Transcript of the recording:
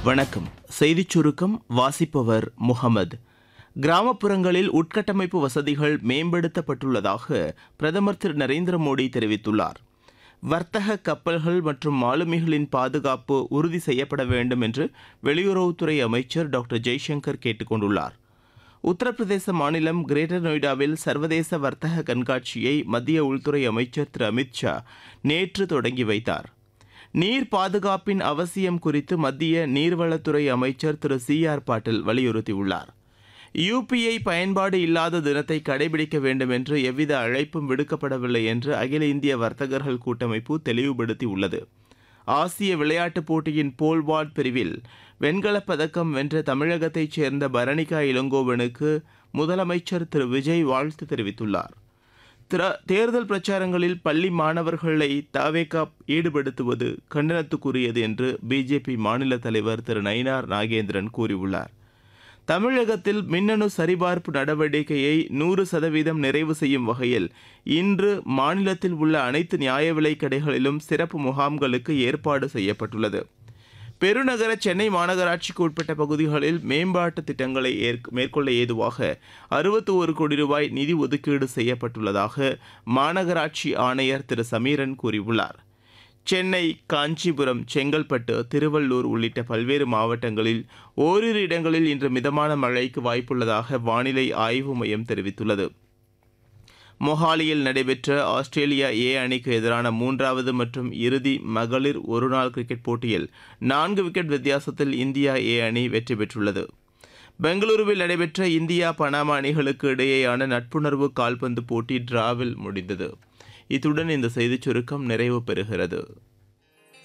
வணக்கம் செய்திச் சுருக்கம் வாசிப்பவர் முகமது கிராமப்புறங்களில் உட்கட்டமைப்பு வசதிகள் மேம்படுத்தப்பட்டுள்ளதாக பிரதமர் திரு நரேந்திர மோடி தெரிவித்துள்ளார் வர்த்தக கப்பல்கள் மற்றும் மாலுமிகளின் பாதுகாப்பு உறுதி செய்யப்பட வேண்டும் என்று வெளியுறவுத்துறை அமைச்சர் டாக்டர் ஜெய்சங்கர் கேட்டுக் கொண்டுள்ளார் உத்தரப்பிரதேச மாநிலம் கிரேட்டர் நொய்டாவில் சர்வதேச வர்த்தக கண்காட்சியை மத்திய உள்துறை அமைச்சர் திரு அமித் ஷா நேற்று தொடங்கி வைத்தார் நீர் பாதுகாப்பின் அவசியம் குறித்து மத்திய நீர்வளத்துறை அமைச்சர் திரு சி ஆர் பாட்டீல் வலியுறுத்தியுள்ளார் யுபிஐ பயன்பாடு இல்லாத தினத்தை கடைபிடிக்க வேண்டும் என்று எவ்வித அழைப்பும் விடுக்கப்படவில்லை என்று அகில இந்திய வர்த்தகர்கள் கூட்டமைப்பு தெளிவுபடுத்தியுள்ளது ஆசிய விளையாட்டுப் போட்டியின் போல்வால்ட் பிரிவில் வெண்கலப் பதக்கம் வென்ற தமிழகத்தைச் சேர்ந்த பரணிகா இளங்கோவனுக்கு முதலமைச்சர் திரு விஜய் வாழ்த்து தெரிவித்துள்ளார் திர- தேர்தல் பிரச்சாரங்களில் பள்ளி மாணவர்களை தாவேகா ஈடுபடுத்துவது கண்டனத்துக்குரியது என்று பிஜேபி மாநில தலைவர் திரு நயினார் நாகேந்திரன் கூறியுள்ளார் தமிழகத்தில் மின்னணு சரிபார்ப்பு நடவடிக்கையை நூறு சதவீதம் நிறைவு செய்யும் வகையில் இன்று மாநிலத்தில் உள்ள அனைத்து நியாய விலைக் கடைகளிலும் சிறப்பு முகாம்களுக்கு ஏற்பாடு செய்யப்பட்டுள்ளது பெருநகர சென்னை மாநகராட்சிக்கு உட்பட்ட பகுதிகளில் மேம்பாட்டு திட்டங்களை ஏற்க- மேற்கொள்ள ஏதுவாக அறுபத்தி ஒரு கோடி ரூபாய் நிதி ஒதுக்கீடு செய்யப்பட்டுள்ளதாக மாநகராட்சி ஆணையர் திரு சமீரன் கூறியுள்ளார் சென்னை காஞ்சிபுரம் செங்கல்பட்டு திருவள்ளூர் உள்ளிட்ட பல்வேறு மாவட்டங்களில் ஓரிரு இடங்களில் இன்று மிதமான மழைக்கு வாய்ப்புள்ளதாக வானிலை ஆய்வு மையம் தெரிவித்துள்ளது மொஹாலியில் நடைபெற்ற ஆஸ்திரேலியா ஏ அணிக்கு எதிரான மூன்றாவது மற்றும் இறுதி மகளிர் ஒருநாள் கிரிக்கெட் போட்டியில் நான்கு விக்கெட் வித்தியாசத்தில் இந்தியா ஏ அணி வெற்றி பெற்றுள்ளது பெங்களூருவில் நடைபெற்ற இந்தியா பனாமா அணிகளுக்கு இடையேயான நட்புணர்வு கால்பந்து போட்டி டிராவில் முடிந்தது இத்துடன் இந்த செய்திச் சுருக்கம் நிறைவு பெறுகிறது